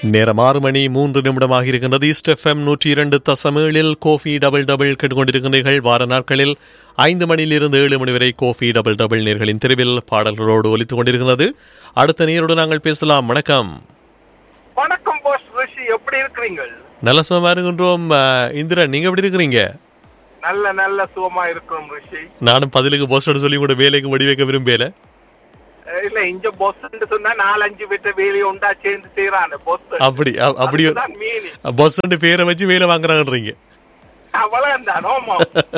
நேரம் ஆறு மணி மூன்று நிமிடமாக இருக்கின்றது ஈஸ்ட் எஃப்எம் நூற்றி இரண்டு தசமேழில் கோஃபி டபுள் டபுள் கேட்டுக்கொண்டிருக்கின்றீர்கள் வார நாட்களில் ஐந்து மணியிலிருந்து ஏழு மணி வரை கோஃபி டபுள் டபுள் நேர்களின் தெருவில் பாடல்களோடு ஒலித்துக் கொண்டிருக்கிறது அடுத்த நேரோடு நாங்கள் பேசலாம் வணக்கம் வணக்கம் போஸ் ரிஷி எப்படி இருக்கிறீங்க நல்ல சுகமா இருக்கின்றோம் அஹ், இந்திரன் நீங்க எப்படி இருக்கிறீங்க நல்ல நல்ல சுகமா இருக்கிறோம் ரிஷி நானும் பதிலுக்கு போஸ்டர் சொல்லி கூட வேலைக்கு முடி வைக்க விரும்பல அஹ் இல்ல இங்க பொஸ் சொன்னா நாலஞ்சு பேர்த்த வேலையை உண்டா சேர்ந்து செய்யறானு பொஸ் அப்படி அ- அப்படி மீனிங் பஸ் பேரை வச்சு வேலை வாங்குறாங்கன்றீங்க அவ்வளவுதான் ஆமா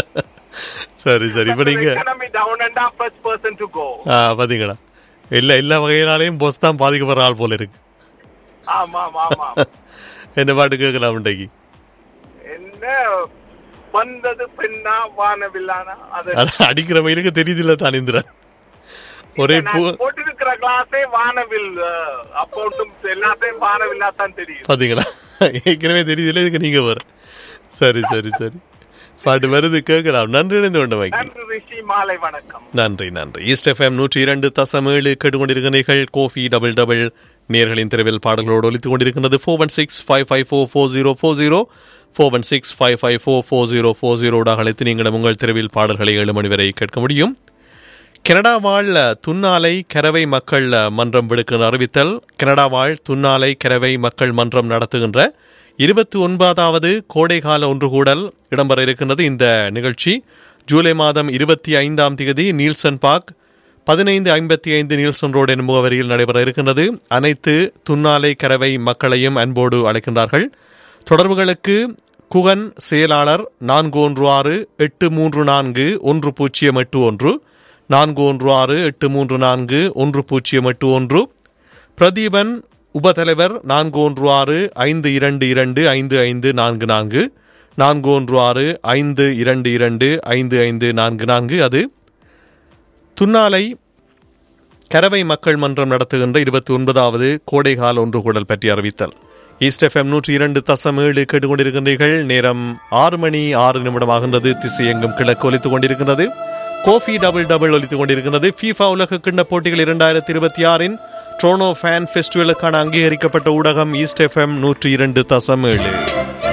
சரி சரி இப்ப நீங்க economy down and first person to go ah, பாத்தீங்களா எல்லா எல்லா வகையினாலையும் பொஸ் தான் பாதிக்கப்படுற ஆள் போல இருக்கு ஆமா ஆமா ஆமா என்ன பாட்டு கேட்கலாம் இன்றைக்கு என்ன வந்தது பெண்ணா வானவில்லானா அது அது அடிக்கிற மயிலுக்கு தெரியுதுல்ல தான் இந்திரன் ஒரே பூ நான் போட்டிருக்கிற கிளாஸே வானவில் அப்போட்டும் எல்லாத்தையும் வானவில்லா தான் தெரியும் பாத்தீங்களா ஏற்கனவே தெரியுதுல்ல இதுக்கு நீங்க வர சரி சரி சரி பாட்டு வருது கேட்கலாம் நன்றி இணைந்து கொண்ட வைக்க நன்றி ரிஷி மாலை வணக்கம் நன்றி நன்றி ஈஸ்ட் எஃப்எம் நூற்றி இரண்டு தசம் ஏழு கேட்டுக்கொண்டிருக்கிறீர்கள் கோஃபி டபுள் டபுள் நேர்களின் தெருவில் பாடல்களோடு ஒலித்துக் கொண்டிருக்கிறது four one six five five four four zero four zero four one six five five four four zero four ஜீரோடாக அழைத்து நீங்களும் உங்கள் தெருவில் பாடல்களை ஏழு மணி வரை கேட்க முடியும் கனடா வாழ் துன்னாலை கரவை மக்கள் மன்றம் விடுக்கிற அறிவித்தல் கனடா வாழ் துன்னாலை கரவை மக்கள் மன்றம் நடத்துகின்ற இருபத்தி ஒன்பதாவது கோடைகால ஒன்றுகூடல் இடம்பெற இருக்கின்றது இந்த நிகழ்ச்சி ஜூலை மாதம் இருபத்தி ஐந்தாம் தேதி நீல்சன் பார்க் பதினைந்து ஐம்பத்தி ஐந்து நீல்சன் ரோடு எனும் முகவரியில் நடைபெற இருக்கின்றது அனைத்து துன்னாலை கரவை மக்களையும் அன்போடு அழைக்கின்றார்கள் தொடர்புகளுக்கு குகன் செயலாளர் நான்கு ஒன்று ஆறு எட்டு மூன்று நான்கு ஒன்று பூஜ்ஜியம் எட்டு ஒன்று நான்கு ஒன்று ஆறு எட்டு மூன்று நான்கு ஒன்று பூஜ்ஜியம் எட்டு ஒன்று பிரதீபன் உபதலைவர் நான்கு ஒன்று ஆறு ஐந்து இரண்டு இரண்டு ஐந்து ஐந்து நான்கு நான்கு நான்கு ஒன்று ஆறு ஐந்து இரண்டு இரண்டு ஐந்து ஐந்து நான்கு நான்கு அது துன்னாலை கரவை மக்கள் மன்றம் நடத்துகின்ற இருபத்தி ஒன்பதாவது கோடைகால ஒன்று கூடல் பற்றி அறிவித்தல் ஈஸ்ட் எஃப்எம் நூற்றி இரண்டு தசம் ஏழு கேட்டுக்கொண்டிருக்கின்றீர்கள் நேரம் ஆறு மணி ஆறு நிமிடமாகின்றது திசை எங்கும் கிழக்கு ஒலித்துக் கொண்டிருக்கின்றது கோஃபி டபுள் டபுள் ஒலித்துக் கொண்டிருக்கின்றது ஃபீஃபா உலக கிண்ண போட்டிகள் இரண்டாயிரத்தி இருபத்தி ஆறின் ட்ரோனோ ஃபேன் ஃபெஸ்டிவலுக்கான அங்கீகரிக்கப்பட்ட ஊடகம் ஈஸ்ட் எஃப்எம் நூற்றி இரண்டு தசம் ஏழு